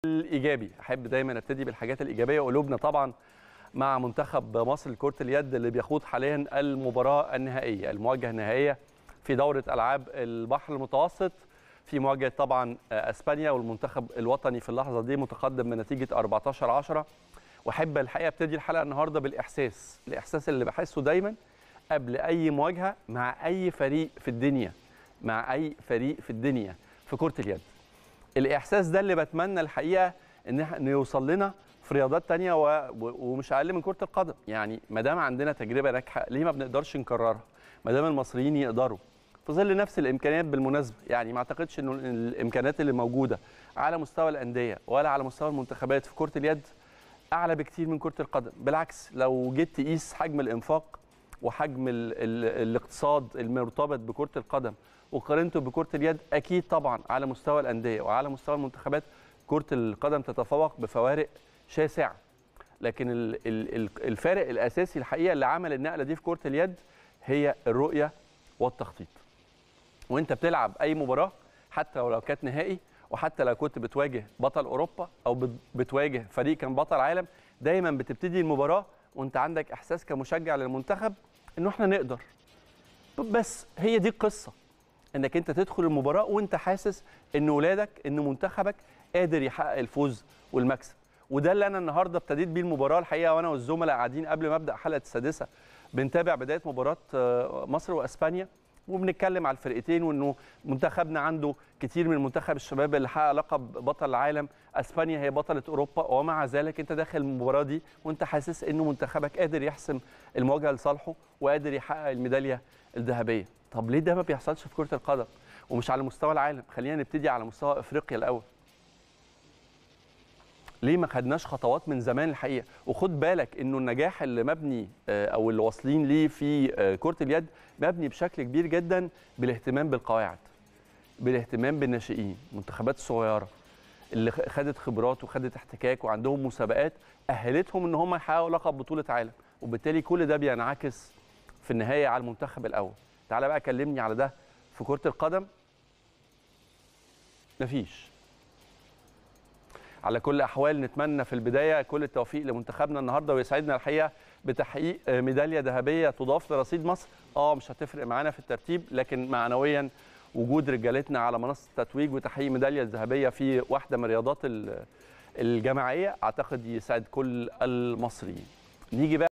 الايجابي احب دايما ابتدي بالحاجات الايجابيه وقلوبنا طبعا مع منتخب مصر لكره اليد اللي بيخوض حاليا المباراه النهائيه المواجهه النهائيه في دوره العاب البحر المتوسط في مواجهه طبعا اسبانيا والمنتخب الوطني في اللحظه دي متقدم بنتيجه 14 10 واحب الحقيقه ابتدي الحلقه النهارده بالاحساس الاحساس اللي بحسه دايما قبل اي مواجهه مع اي فريق في الدنيا مع اي فريق في الدنيا في كره اليد الاحساس ده اللي بتمنى الحقيقه ان إن يوصل لنا في رياضات تانية و... ومش اقل من كره القدم يعني ما دام عندنا تجربه ناجحه ليه ما بنقدرش نكررها ما دام المصريين يقدروا في ظل نفس الامكانيات بالمناسبه يعني ما اعتقدش انه الامكانيات اللي موجوده على مستوى الانديه ولا على مستوى المنتخبات في كره اليد اعلى بكتير من كره القدم بالعكس لو جيت تقيس حجم الانفاق وحجم ال ال الاقتصاد المرتبط بكره القدم وقارنته بكره اليد اكيد طبعا على مستوى الانديه وعلى مستوى المنتخبات كره القدم تتفوق بفوارق شاسعه لكن ال ال الفارق الاساسي الحقيقه اللي عمل النقله دي في كره اليد هي الرؤيه والتخطيط وانت بتلعب اي مباراه حتى لو كانت نهائي وحتى لو كنت بتواجه بطل اوروبا او بتواجه فريق كان بطل عالم دايما بتبتدي المباراه وانت عندك احساس كمشجع للمنتخب انه احنا نقدر بس هي دي القصه انك انت تدخل المباراه وانت حاسس ان ولادك ان منتخبك قادر يحقق الفوز والمكسب وده اللي انا النهارده ابتديت بيه المباراه الحقيقه وانا والزملاء قاعدين قبل ما ابدا حلقه السادسه بنتابع بدايه مباراه مصر واسبانيا وبنتكلم على الفرقتين وانه منتخبنا عنده كتير من منتخب الشباب اللي حقق لقب بطل العالم اسبانيا هي بطله اوروبا ومع ذلك انت داخل المباراه دي وانت حاسس انه منتخبك قادر يحسم المواجهه لصالحه وقادر يحقق الميداليه الذهبيه طب ليه ده ما بيحصلش في كره القدم ومش على مستوى العالم خلينا نبتدي على مستوى افريقيا الاول ليه ما خدناش خطوات من زمان الحقيقه وخد بالك انه النجاح اللي مبني او اللي واصلين ليه في كره اليد مبني بشكل كبير جدا بالاهتمام بالقواعد بالاهتمام بالناشئين المنتخبات الصغيره اللي خدت خبرات وخدت احتكاك وعندهم مسابقات اهلتهم ان هم يحققوا لقب بطوله عالم وبالتالي كل ده بينعكس في النهايه على المنتخب الاول تعالى بقى كلمني على ده في كره القدم مفيش على كل الاحوال نتمنى في البدايه كل التوفيق لمنتخبنا النهارده ويسعدنا الحقيقه بتحقيق ميداليه ذهبيه تضاف لرصيد مصر اه مش هتفرق معانا في الترتيب لكن معنويا وجود رجالتنا على منصه التتويج وتحقيق ميداليه ذهبيه في واحده من الرياضات الجماعيه اعتقد يسعد كل المصريين نيجي بقى